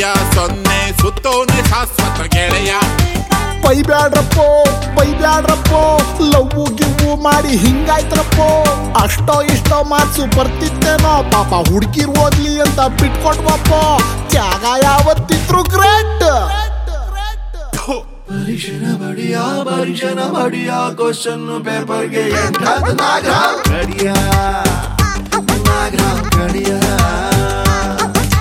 ಗೆಳೆಯ ಸೊನ್ನೆ ಸುತ್ತೋನೆ ಶಾಶ್ವತ ಗೆಳೆಯ ಬೈಬ್ಯಾಡ್ರಪ್ಪೋ ಬೈಬ್ಯಾಡ್ರಪ್ಪೋ ಲವ್ ಗಿವ್ವು ಮಾಡಿ ಹಿಂಗಾಯ್ತ್ರಪ್ಪೋ ಅಷ್ಟೋ ಇಷ್ಟೋ ಮಾರ್ಕ್ಸು ಬರ್ತಿತ್ತೇನೋ ಪಾಪ ಹುಡುಗಿರ್ ಓದ್ಲಿ ಅಂತ ಬಿಟ್ಕೊಟ್ವಪ್ಪೋ ತ್ಯಾಗ ಯಾವತ್ತಿದ್ರು ಗ್ರೇಟ್ ಪರೀಕ್ಷೆನ ಬಡಿಯ ಪರೀಕ್ಷೆನ ಬಡಿಯ ಕ್ವಶನ್ ಪೇಪರ್ಗೆ ಎಂಟಾದ ನಾಗ ರೆಡಿಯಾ